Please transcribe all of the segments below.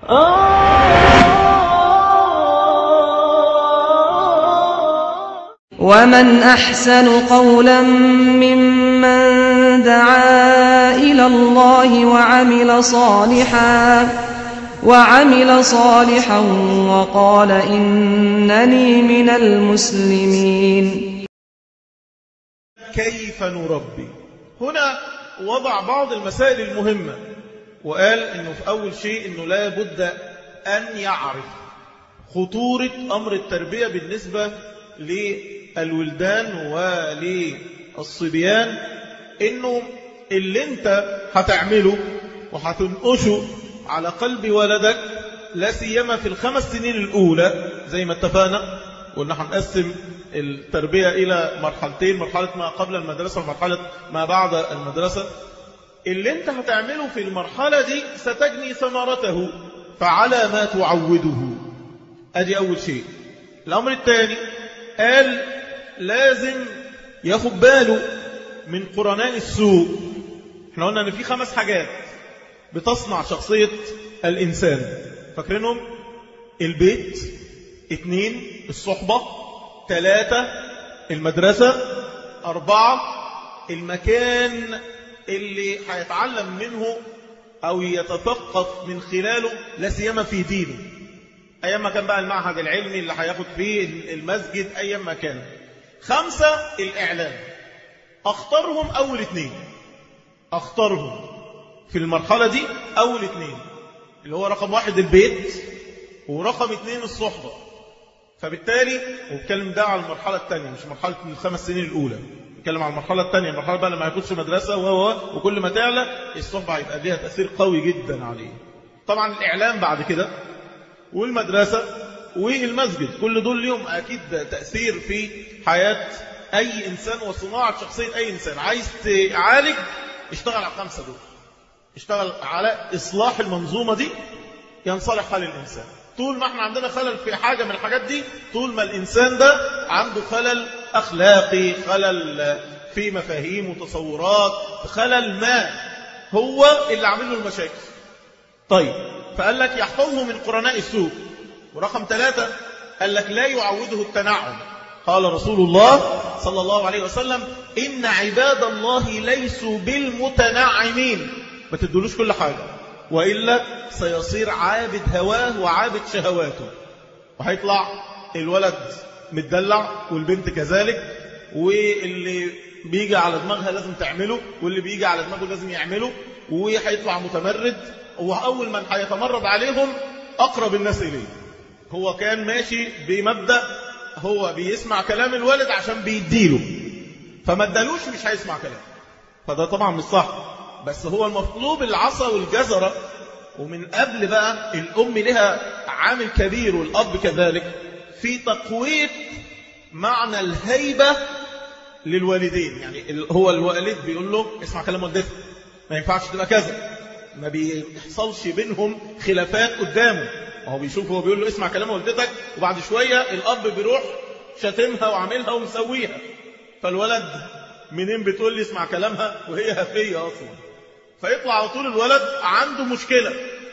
ومن أحسن قولا ممن دعا إلى الله وعمل صالحا وعمل صالحا وقال إنني من المسلمين كيف نربي هنا وضع بعض المسائل المهمة وقال أنه في أول شيء أنه لا بد أن يعرف خطورة أمر التربية بالنسبة للولدان وللصبيان أنه اللي انت هتعمله وهتنقشه على قلب ولدك لا سيما في الخمس سنين الأولى زي ما اتفقنا وإن هنقسم التربية إلى مرحلتين مرحلة ما قبل المدرسة ومرحلة ما بعد المدرسة اللي انت هتعمله في المرحلة دي ستجني ثمرته فعلى ما تعوده ادي اول شيء الامر الثاني قال لازم ياخد باله من قرناء السوء احنا قلنا ان في خمس حاجات بتصنع شخصية الانسان فاكرينهم البيت اثنين الصحبة ثلاثة المدرسة أربعة المكان اللي هيتعلم منه أو يتثقف من خلاله لا سيما في دينه أيام ما كان بقى المعهد العلمي اللي هياخد فيه المسجد أيام ما كان خمسة الإعلام أختارهم أول اثنين أختارهم في المرحلة دي أول اثنين اللي هو رقم واحد البيت ورقم اثنين الصحبة فبالتالي وبتكلم ده على المرحلة الثانية مش مرحلة الخمس سنين الأولى نتكلم على المرحلة الثانية المرحلة بقى لما يخش مدرسة و وكل ما تعلى الصحبة هيبقى ليها تأثير قوي جدا عليه طبعا الإعلام بعد كده والمدرسة والمسجد كل دول ليهم أكيد تأثير في حياة أي إنسان وصناعة شخصية أي إنسان عايز تعالج اشتغل على الخمسة دول اشتغل على إصلاح المنظومة دي ينصلح حال الإنسان طول ما احنا عندنا خلل في حاجة من الحاجات دي طول ما الإنسان ده عنده خلل أخلاقي خلل في مفاهيم وتصورات خلل ما هو اللي عامل له المشاكل طيب فقال لك يحفظه من قرناء السوء ورقم ثلاثة قال لك لا يعوده التنعم قال رسول الله صلى الله عليه وسلم إن عباد الله ليسوا بالمتنعمين ما تدلوش كل حاجة وإلا سيصير عابد هواه وعابد شهواته وهيطلع الولد متدلع والبنت كذلك واللي بيجي على دماغها لازم تعمله واللي بيجي على دماغه لازم يعمله وهيطلع متمرد وأول من هيتمرد عليهم أقرب الناس إليه هو كان ماشي بمبدأ هو بيسمع كلام الولد عشان بيديله فما ادالوش مش هيسمع كلام فده طبعا مش صح بس هو المطلوب العصا والجزرة ومن قبل بقى الأم لها عامل كبير والأب كذلك في تقوية معنى الهيبة للوالدين يعني هو الوالد بيقول له اسمع كلام والدتك ما ينفعش تبقى كذا ما بيحصلش بينهم خلافات قدامه هو بيشوف هو بيقول له اسمع كلام والدتك وبعد شوية الأب بيروح شاتمها وعاملها ومسويها فالولد منين بتقول لي اسمع كلامها وهي هفية أصلا فيطلع على طول الولد عنده مشكلة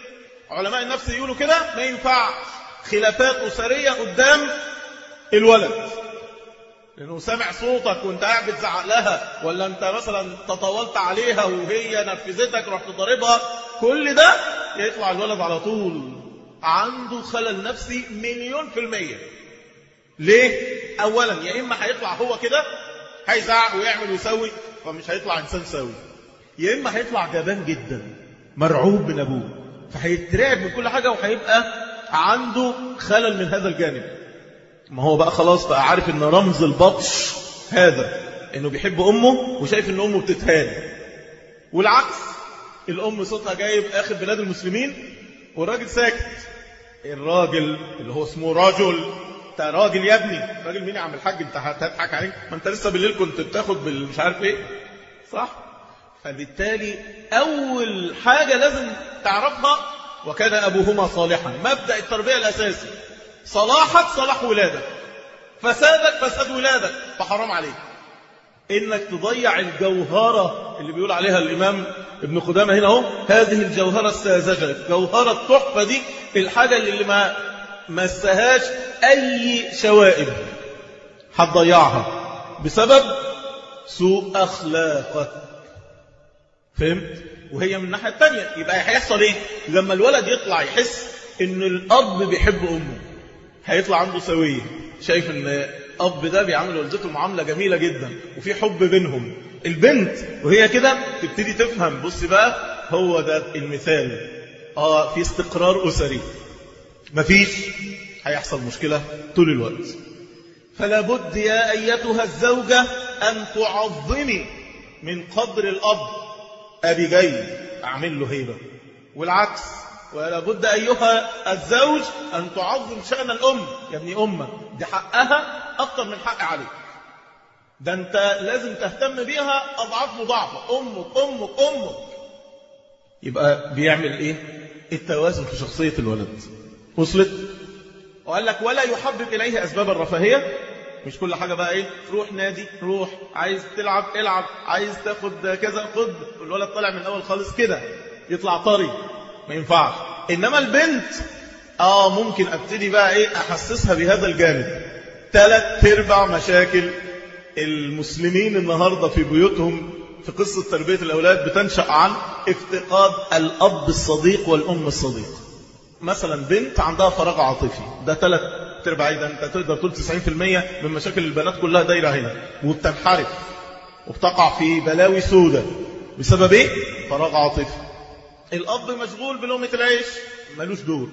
علماء النفس يقولوا كده ما ينفعش خلافات أسرية قدام الولد لأنه سامع صوتك وانت قاعد بتزعق لها ولا انت مثلا تطاولت عليها وهي نرفزتك رحت ضاربها كل ده يطلع الولد على طول عنده خلل نفسي مليون في المية ليه؟ أولا يا إما هيطلع هو كده هيزعق ويعمل ويسوي فمش هيطلع إنسان سوي يا إما هيطلع جبان جدا مرعوب من أبوه فهيترعب من كل حاجة وهيبقى عنده خلل من هذا الجانب ما هو بقى خلاص بقى عارف ان رمز البطش هذا انه بيحب امه وشايف ان امه بتتهان والعكس الام صوتها جايب اخر بلاد المسلمين والراجل ساكت الراجل اللي هو اسمه رجل انت راجل يا ابني راجل مين يا عم الحاج انت هتضحك عليك ما انت لسه بالليل كنت بتاخد بالمش عارف ايه صح فبالتالي اول حاجه لازم تعرفها وكان ابوهما صالحا مبدا التربيه الاساسي صلاحك صلاح ولادك فسادك فساد ولادك فحرام عليك انك تضيع الجوهرة اللي بيقول عليها الامام ابن قدامة هنا اهو هذه الجوهرة الساذجة الجوهرة التحفة دي الحاجة اللي ما مسهاش اي شوائب هتضيعها بسبب سوء اخلاقك فهمت وهي من الناحية التانية يبقى هيحصل ايه لما الولد يطلع يحس ان الاب بيحب امه هيطلع عنده سوية شايف ان اب ده بيعامل والدته معاملة جميلة جدا وفي حب بينهم البنت وهي كده تبتدي تفهم بص بقى هو ده المثال اه في استقرار اسري مفيش هيحصل مشكلة طول الوقت فلا بد يا ايتها الزوجة ان تعظمي من قدر الاب ابي جاي اعمل له هيبة والعكس ولا بد أيها الزوج أن تعظم شأن الأم يا ابني أمك دي حقها أكتر من حق عليك ده أنت لازم تهتم بيها أضعاف مضاعفة أمك أمك أمك يبقى بيعمل إيه التوازن في شخصية الولد وصلت وقال لك ولا يحبب إليه أسباب الرفاهية مش كل حاجة بقى ايه روح نادي روح عايز تلعب العب عايز تاخد كذا خد الولد طالع من الاول خالص كده يطلع طري ما ينفعش انما البنت اه ممكن ابتدي بقى ايه احسسها بهذا الجانب ثلاث ارباع مشاكل المسلمين النهارده في بيوتهم في قصة تربية الأولاد بتنشأ عن افتقاد الأب الصديق والأم الصديق مثلا بنت عندها فراغ عاطفي ده ثلاث ارباع ده انت تقدر تقول 90% من مشاكل البنات كلها دايره هنا وبتنحرف وبتقع في بلاوي سودة بسبب ايه؟ فراغ عاطفي الأب مشغول بلقمة العيش ملوش دور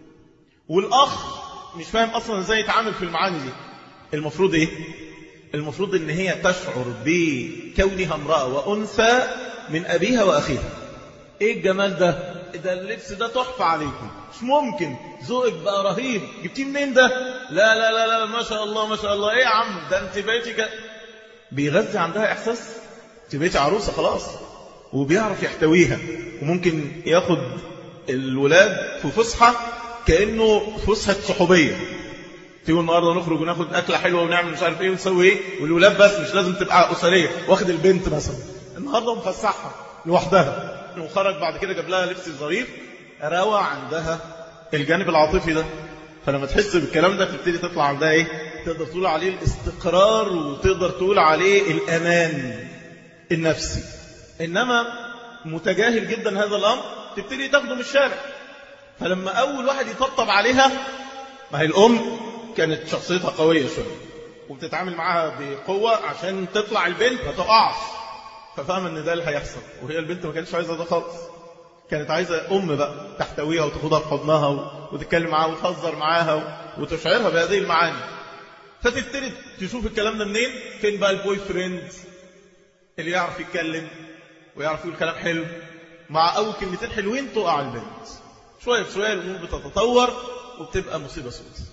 والأخ مش فاهم أصلا ازاي يتعامل في المعاني دي المفروض ايه المفروض ان هي تشعر بكونها امرأة وأنثى من أبيها وأخيها ايه الجمال ده ده اللبس ده تحفة عليكم مش ممكن ذوقك بقى رهيب جبتيه منين ده لا لا لا لا ما شاء الله ما شاء الله ايه يا عم ده انت بقيتي ك... بيغذي عندها احساس انت بقيتي عروسة خلاص وبيعرف يحتويها وممكن ياخد الولاد في فسحة كأنه فسحة صحوبية تيجوا النهارده نخرج وناخد أكلة حلوة ونعمل مش عارف إيه ونسوي إيه والولاد بس مش لازم تبقى أسرية واخد البنت مثلا النهارده مفسحها لوحدها وخرج بعد كده جاب لها لبس ظريف روى عندها الجانب العاطفي ده فلما تحس بالكلام ده تبتدي تطلع عندها ايه تقدر تقول عليه الاستقرار وتقدر تقول عليه الأمان النفسي إنما متجاهل جدا هذا الأمر تبتدي تاخده من الشارع فلما أول واحد يطبطب عليها ما هي الأم كانت شخصيتها قوية شوية وبتتعامل معاها بقوة عشان تطلع البنت ما تقعش ففهم ان ده اللي هيحصل وهي البنت ما كانتش عايزة ده خالص كانت عايزة أم بقى تحتويها وتاخدها في حضنها وتتكلم معاها وتهزر معاها وتشعرها بهذه المعاني فتبتدي تشوف الكلام ده منين فين بقى البوي فريند اللي يعرف يتكلم ويعرف يقول كلام حلو مع أول كلمتين حلوين تقع البنت شوية بشوية الأمور بتتطور وبتبقى مصيبة سودة